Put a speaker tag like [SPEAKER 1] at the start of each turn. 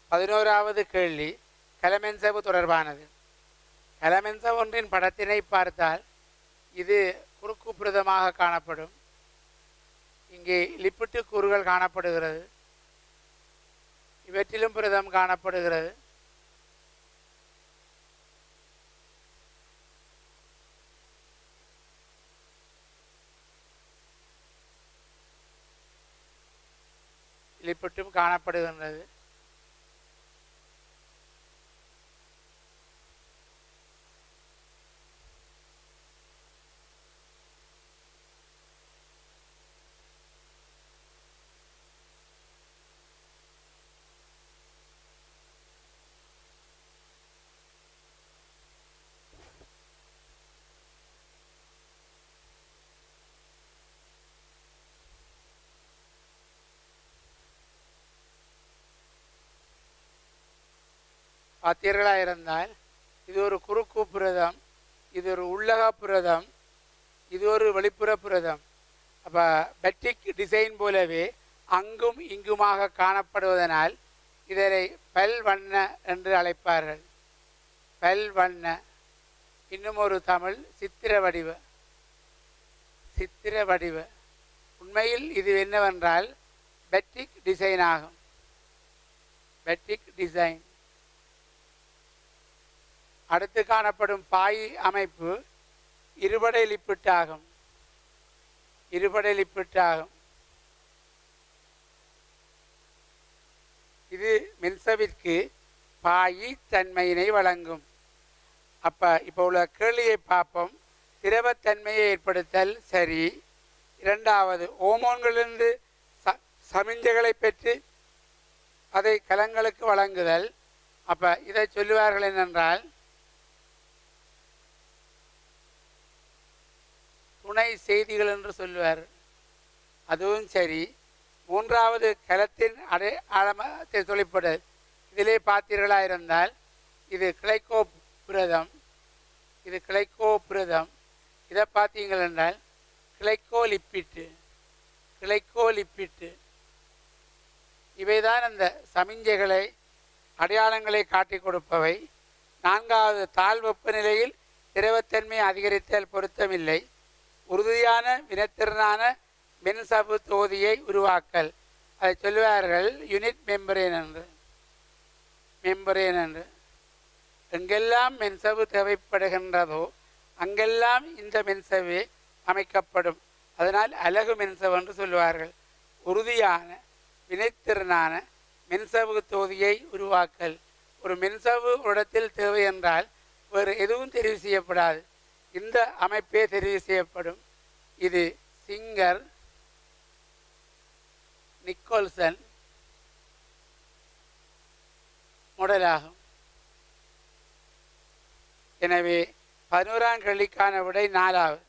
[SPEAKER 1] பதினோராவது கேள்வி கலமென்சவு தொடர்பானது கலமென்ச ஒன்றின் படத்தினை பார்த்தால் இது குறுக்கு புரதமாக காணப்படும் இங்கே லிப்பிட்டு கூறுகள் காணப்படுகிறது இவற்றிலும் புரதம் காணப்படுகிறது லிப்பிட்டும் காணப்படுகின்றது பார்த்தீர்களா இருந்தால் இது ஒரு குறுக்கு புரதம் இது ஒரு உள்ளக புரதம் இது ஒரு வெளிப்புற புரதம் அப்போ பெட்டிக் டிசைன் போலவே அங்கும் இங்குமாக காணப்படுவதனால் இதனை பல் வண்ண என்று அழைப்பார்கள் பல் வண்ண இன்னும் ஒரு தமிழ் சித்திர வடிவ சித்திர வடிவ உண்மையில் இது என்னவென்றால் பெட்டிக் டிசைன் ஆகும் பெட்டிக் டிசைன் அடுத்து காணப்படும் பாய் அமைப்பு இருபடை லிப்பிட்டாகும் இருபடை லிப்பிட்டாகும் இது மின்சவிற்கு பாயி தன்மையினை வழங்கும் அப்போ இப்போ உள்ள கேள்வியை பார்ப்போம் திரவத்தன்மையை ஏற்படுத்தல் சரி இரண்டாவது ஓமோன்களிலிருந்து ச சமிஞ்சைகளை பெற்று அதை கலங்களுக்கு வழங்குதல் அப்போ இதை சொல்லுவார்கள் என்னென்றால் துணை செய்திகள் என்று சொல்லுவார் அதுவும் சரி மூன்றாவது கலத்தின் அடை ஆழமத்தை தொழிற்படு இதிலே பார்த்தீர்களா இருந்தால் இது கிளைக்கோ புரதம் இது கிளைக்கோ புரதம் இதை பார்த்தீங்கள் என்றால் கிளைக்கோ லிப்பிட்டு கிளைக்கோ லிப்பிட்டு இவைதான் அந்த சமிஞ்சைகளை அடையாளங்களை காட்டிக் கொடுப்பவை நான்காவது தாழ் வெப்பநிலையில் திரவத்தன்மை அதிகரித்தல் பொருத்தமில்லை உறுதியான வினத்திறனான மின்சபு தொகுதியை உருவாக்கல் அதை சொல்லுவார்கள் யூனிட் மெம்பரேன் என்று மெம்பரேன் என்று எங்கெல்லாம் மென்சவு தேவைப்படுகின்றதோ அங்கெல்லாம் இந்த மென்சவு அமைக்கப்படும் அதனால் அழகு மென்சவு என்று சொல்லுவார்கள் உறுதியான வினைத்திறனான மின்சவு தொகுதியை உருவாக்கல் ஒரு மின்சவு இடத்தில் தேவை என்றால் வேறு எதுவும் தெரிவு செய்யப்படாது இந்த அமைப்பே தெரிவு செய்யப்படும் இது சிங்கர் நிக்கோல்சன் மாடலாகும் எனவே பதினோராம் கேள்விக்கான விடை நாலாவது